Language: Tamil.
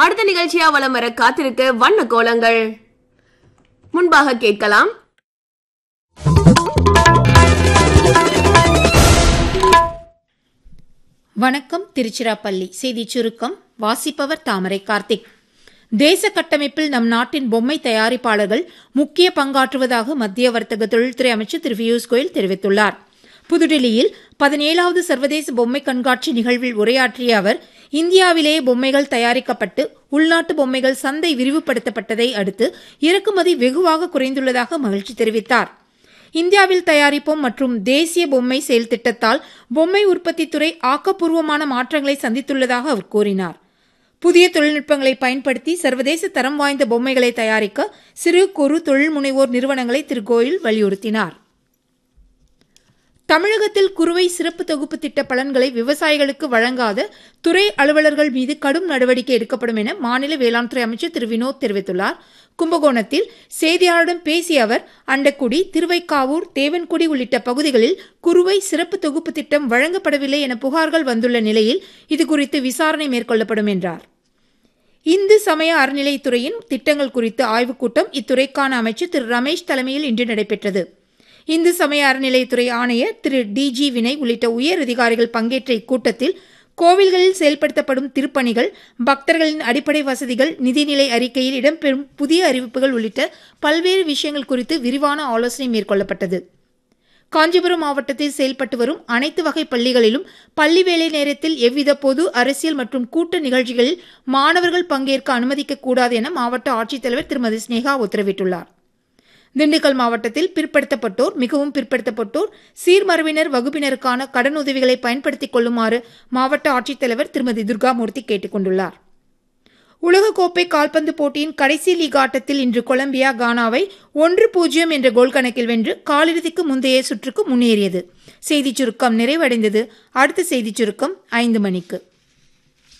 அடுத்த நிகழ்ச்சியா வலம் வர காத்திருக்க வண்ண கோலங்கள் முன்பாக கேட்கலாம் வணக்கம் திருச்சிராப்பள்ளி செய்தி சுருக்கம் வாசிப்பவர் தாமரை கார்த்திக் தேச கட்டமைப்பில் நம் நாட்டின் பொம்மை தயாரிப்பாளர்கள் முக்கிய பங்காற்றுவதாக மத்திய வர்த்தக தொழில்துறை அமைச்சர் திரு பியூஷ் கோயல் தெரிவித்துள்ளார் புதுடில்லியில் பதினேழாவது சர்வதேச பொம்மை கண்காட்சி நிகழ்வில் உரையாற்றிய அவர் இந்தியாவிலேயே பொம்மைகள் தயாரிக்கப்பட்டு உள்நாட்டு பொம்மைகள் சந்தை விரிவுபடுத்தப்பட்டதை அடுத்து இறக்குமதி வெகுவாக குறைந்துள்ளதாக மகிழ்ச்சி தெரிவித்தார் இந்தியாவில் தயாரிப்போம் மற்றும் தேசிய பொம்மை செயல் திட்டத்தால் பொம்மை உற்பத்தித் துறை ஆக்கப்பூர்வமான மாற்றங்களை சந்தித்துள்ளதாக அவர் கூறினார் புதிய தொழில்நுட்பங்களை பயன்படுத்தி சர்வதேச தரம் வாய்ந்த பொம்மைகளை தயாரிக்க சிறு குறு தொழில் முனைவோர் நிறுவனங்களை திரு கோயில் வலியுறுத்தினார் தமிழகத்தில் குறுவை சிறப்பு தொகுப்பு திட்ட பலன்களை விவசாயிகளுக்கு வழங்காத துறை அலுவலர்கள் மீது கடும் நடவடிக்கை எடுக்கப்படும் என மாநில வேளாண் துறை அமைச்சர் திரு வினோத் தெரிவித்துள்ளார் கும்பகோணத்தில் செய்தியாளரிடம் பேசிய அவர் அண்டக்குடி திருவைக்காவூர் தேவன்குடி உள்ளிட்ட பகுதிகளில் குறுவை சிறப்பு தொகுப்பு திட்டம் வழங்கப்படவில்லை என புகார்கள் வந்துள்ள நிலையில் இதுகுறித்து விசாரணை மேற்கொள்ளப்படும் என்றார் இந்து சமய அறநிலைத்துறையின் திட்டங்கள் குறித்த ஆய்வுக் கூட்டம் இத்துறைக்கான அமைச்சர் திரு ரமேஷ் தலைமையில் இன்று நடைபெற்றது இந்து சமய அறநிலையத்துறை ஆணையர் திரு டி ஜி வினய் உள்ளிட்ட உயர் அதிகாரிகள் பங்கேற்ற இக்கூட்டத்தில் கோவில்களில் செயல்படுத்தப்படும் திருப்பணிகள் பக்தர்களின் அடிப்படை வசதிகள் நிதிநிலை அறிக்கையில் இடம்பெறும் புதிய அறிவிப்புகள் உள்ளிட்ட பல்வேறு விஷயங்கள் குறித்து விரிவான ஆலோசனை மேற்கொள்ளப்பட்டது காஞ்சிபுரம் மாவட்டத்தில் செயல்பட்டு வரும் அனைத்து வகை பள்ளிகளிலும் பள்ளி வேலை நேரத்தில் எவ்வித பொது அரசியல் மற்றும் கூட்ட நிகழ்ச்சிகளில் மாணவர்கள் பங்கேற்க அனுமதிக்க கூடாது என மாவட்ட ஆட்சித்தலைவர் திருமதி ஸ்னேகா உத்தரவிட்டுள்ளார் திண்டுக்கல் மாவட்டத்தில் பிற்படுத்தப்பட்டோர் மிகவும் பிற்படுத்தப்பட்டோர் சீர்மரபினர் வகுப்பினருக்கான கடனுதவிகளை பயன்படுத்திக் கொள்ளுமாறு மாவட்ட ஆட்சித்தலைவர் திருமதி துர்காமூர்த்தி கேட்டுக் கொண்டுள்ளார் உலகக்கோப்பை கால்பந்து போட்டியின் கடைசி லீக் ஆட்டத்தில் இன்று கொலம்பியா கானாவை ஒன்று பூஜ்ஜியம் என்ற கோல் கணக்கில் வென்று காலிறுதிக்கு முந்தைய சுற்றுக்கு முன்னேறியது செய்திச் சுருக்கம் நிறைவடைந்தது அடுத்த செய்திச் சுருக்கம் ஐந்து மணிக்கு